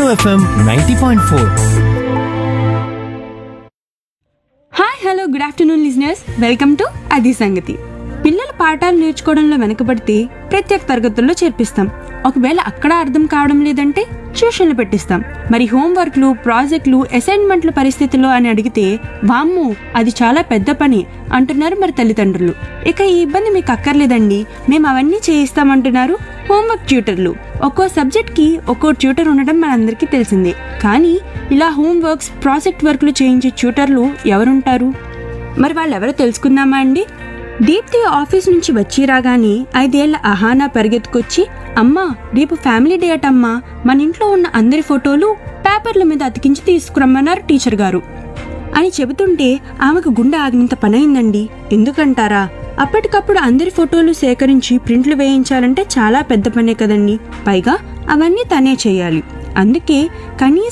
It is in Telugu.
FM ninety point four hi hello good afternoon listeners welcome to అది సంగతి పిల్లలు పాఠాలు నేర్చుకోవడంలో వెనకబడితే ప్రత్యేక తరగతుల్లో చేర్పిస్తాం ఒకవేళ అక్కడ అర్థం కావడం లేదంటే ట్యూషన్లు పెట్టిస్తాం మరి హోంవర్క్లు ప్రాజెక్టులు అసైన్మెంట్ల పరిస్థితుల్లో అని అడిగితే వామ్మో అది చాలా పెద్ద పని అంటున్నారు మరి తల్లిదండ్రులు ఇక ఈ ఇబ్బంది మీకు అక్కర్లేదండి మేము అవన్నీ చేయిస్తామంటున్నారు హోంవర్క్ ట్యూటర్లు ఒక్కో సబ్జెక్ట్ కి ఒక్కో ట్యూటర్ ఉండడం మనందరికీ తెలిసిందే కానీ ఇలా హోంవర్క్స్ ప్రాజెక్ట్ వర్క్లు చేయించే ట్యూటర్లు ఎవరుంటారు మరి వాళ్ళెవరో తెలుసుకుందామా అండి దీప్తి ఆఫీస్ నుంచి వచ్చి రాగానే ఐదేళ్ల అహానా పరిగెత్తుకొచ్చి అమ్మా రేపు ఫ్యామిలీ డే అటమ్మా మన ఇంట్లో ఉన్న అందరి ఫోటోలు పేపర్ల మీద అతికించి తీసుకురమ్మన్నారు టీచర్ గారు అని చెబుతుంటే ఆమెకు గుండె ఆగినంత పనైందండి ఎందుకంటారా అప్పటికప్పుడు అందరి ఫోటోలు సేకరించి ప్రింట్లు వేయించాలంటే చాలా పెద్ద పనే కదండి పైగా అవన్నీ తనే చేయాలి అందుకే కనీసం